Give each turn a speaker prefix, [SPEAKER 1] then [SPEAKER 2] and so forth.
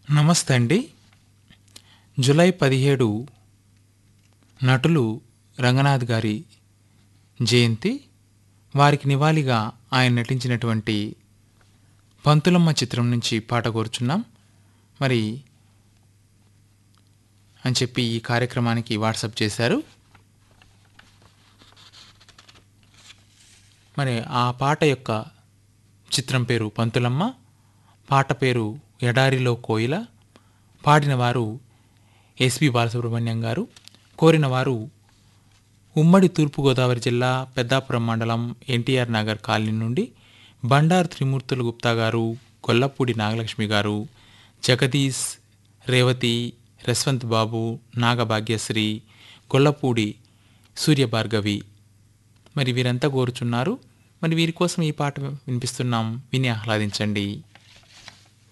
[SPEAKER 1] నమస్తే అండి జూలై పదిహేడు నటులు రంగనాథ్ గారి జయంతి వారికి నివాళిగా ఆయన నటించినటువంటి పంతులమ్మ చిత్రం నుంచి పాట కోరుచున్నాం మరి అని చెప్పి ఈ కార్యక్రమానికి వాట్సాప్ చేశారు మరి ఆ పాట యొక్క చిత్రం పేరు పంతులమ్మ పాట పేరు ఎడారిలో కోయిల పాడిన వారు ఎస్పి బాలసుబ్రహ్మణ్యం గారు కోరిన వారు ఉమ్మడి తూర్పుగోదావరి జిల్లా పెద్దాపురం మండలం ఎన్టీఆర్ నగర్ కాలనీ నుండి బండారు త్రిమూర్తులు గుప్తా గారు గొల్లపూడి నాగలక్ష్మి గారు జగదీష్ రేవతి రస్వంత్ బాబు నాగభాగ్యశ్రీ గొల్లపూడి సూర్యభార్గవి మరి వీరంతా కోరుచున్నారు మరి వీరి కోసం ఈ పాట వినిపిస్తున్నాం విని ఆహ్లాదించండి